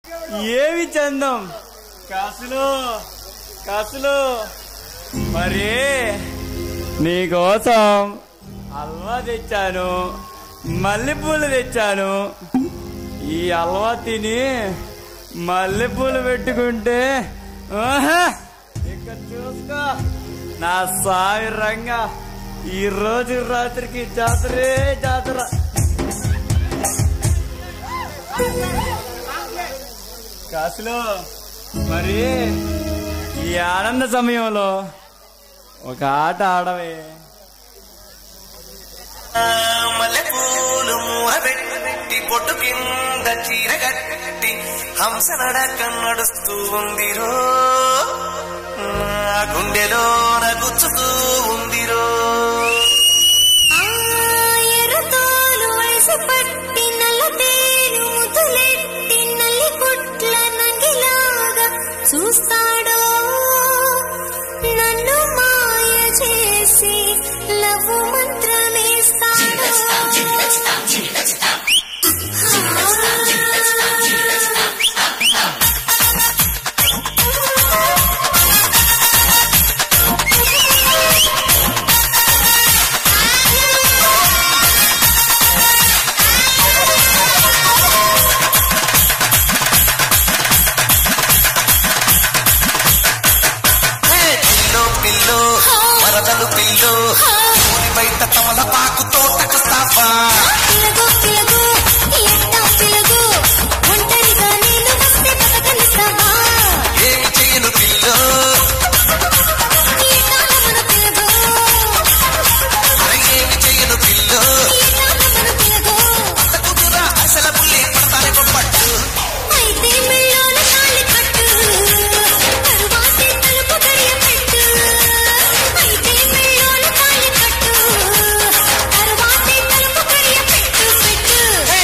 ఏమి చందం కాసులు కాసులు మరి నీకోసం హల్వా తెచ్చాను మల్లెపూలు తెచ్చాను ఈ హల్వా తిని మల్లెపూలు పెట్టుకుంటే ఆహా! ఇక్కడ చూసుకో నా సావి రంగా ఈ రోజు రాత్రికి జాతరే జాతర కాసులో మరి ఈ ఆనంద సమయంలో ఒక ఆట ఆడవే మల్లెపూలు మూరబెట్టి పొట్టు కింద చీర కట్టి హంస నడక నడుస్తూ ఉందిరో నా గుండెలో గుచ్చుతూ ఉందిరో ఎర్రతోలు వయసు పట్టి నల్ల తేను ముద్దులెట్టి నల్లి పుట్ల నంగిలాగా చూస్తాడో నన్ను మాయ చేసి లవ్ మంత్రమేస్తాడో ఏ పిల్లో పిల్లో వరదలు పిల్లో ఊరి బయట తమలపాకు తోటకొస్తావా పిలగు పిలగు ఎట్టా పిలగు ఒంటరిగా నేను వస్తే బతకనిస్తావా ఏమి చేయను పిల్లో ఎట్టాలమన పిలగు అరే ఏమి చేయను పిల్లో ఎట్టాలమన పిలగు అంత కుదురా అసల పుల్లి పడతానే పట్టు అయితే మెళ్ళోన తాళి కట్టు తరువాతే తలుపు గడియ పెట్టు అయితే మెళ్ళోన తాళి కట్టు తరువాతే తలుపు గడియ పెట్టు పెట్టు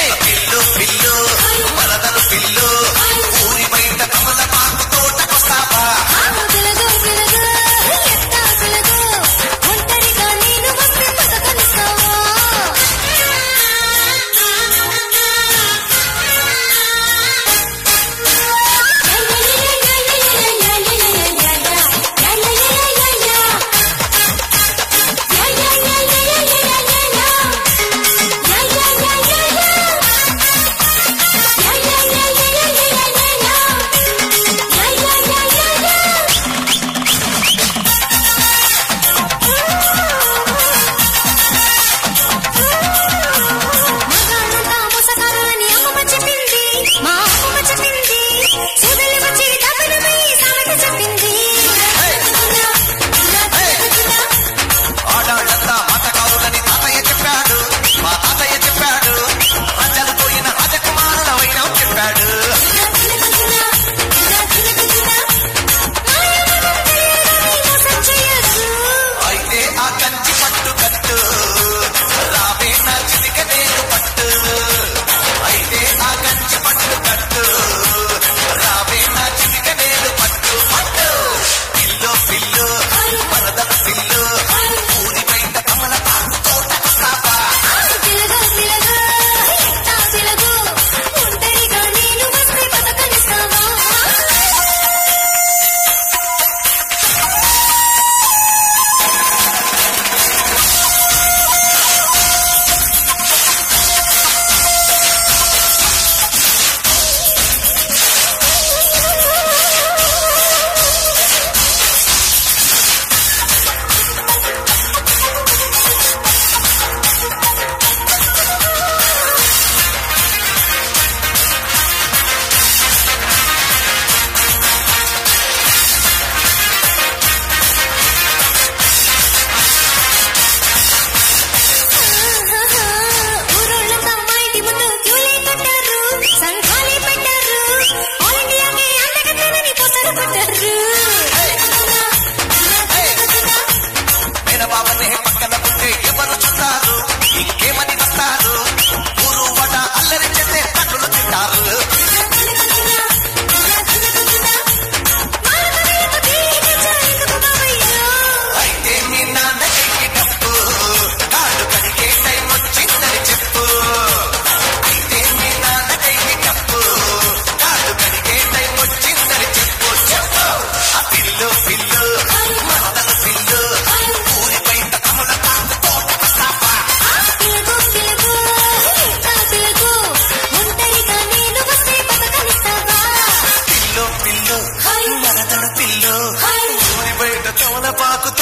తమలపాకు